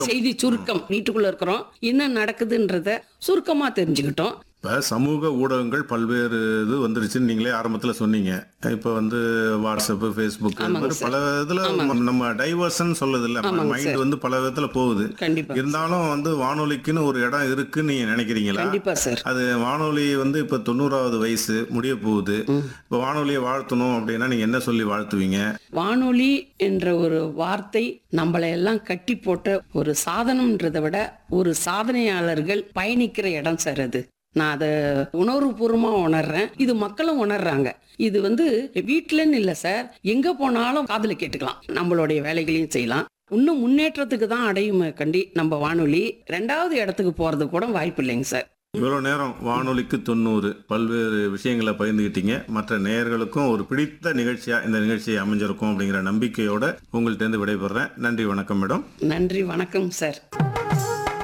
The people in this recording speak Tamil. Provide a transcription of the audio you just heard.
செய்தி சுருக்கம் வீட்டுக்குள்ள இருக்கிறோம் என்ன நடக்குதுன்றத சுருக்கமா தெரிஞ்சுக்கிட்டோம் இப்போ சமூக ஊடகங்கள் பல்வேறு இது வந்துருச்சுன்னு நீங்களே ஆரம்பத்தில் சொன்னீங்க இப்போ வந்து வாட்ஸ்அப்பு ஃபேஸ்புக் இது மாதிரி பல இதில் நம்ம டைவர்ஷன் சொல்லுது இல்லை மைண்ட் வந்து பல விதத்தில் போகுது கண்டிப்பா இருந்தாலும் வந்து வானொலிக்குன்னு ஒரு இடம் இருக்குன்னு நீங்க நினைக்கிறீங்களா கண்டிப்பா சார் அது வானொலி வந்து இப்போ தொண்ணூறாவது வயசு முடிய போகுது இப்போ வானொலியை வாழ்த்தணும் அப்படின்னா நீங்க என்ன சொல்லி வாழ்த்துவீங்க வானொலி என்ற ஒரு வார்த்தை நம்மளை எல்லாம் கட்டி போட்ட ஒரு சாதனம்ன்றதை விட ஒரு சாதனையாளர்கள் பயணிக்கிற இடம் சார் அது நான் அதை உணர்வுபூர்வமா உணர்றேன் இது மக்களும் உணர்றாங்க இது வந்து வீட்டுலன்னு இல்லை சார் எங்க போனாலும் காதுல கேட்டுக்கலாம் நம்மளுடைய வேலைகளையும் செய்யலாம் இன்னும் முன்னேற்றத்துக்கு தான் அடையுமே கண்டி நம்ம வானொலி ரெண்டாவது இடத்துக்கு போறது கூட வாய்ப்பு இல்லைங்க சார் இவ்வளவு நேரம் வானொலிக்கு தொண்ணூறு பல்வேறு விஷயங்களை பகிர்ந்துக்கிட்டீங்க மற்ற நேயர்களுக்கும் ஒரு பிடித்த நிகழ்ச்சியா இந்த நிகழ்ச்சி அமைஞ்சிருக்கும் அப்படிங்கிற நம்பிக்கையோட உங்கள்ட்ட இருந்து விடைபெறேன் நன்றி வணக்கம் மேடம் நன்றி வணக்கம் சார்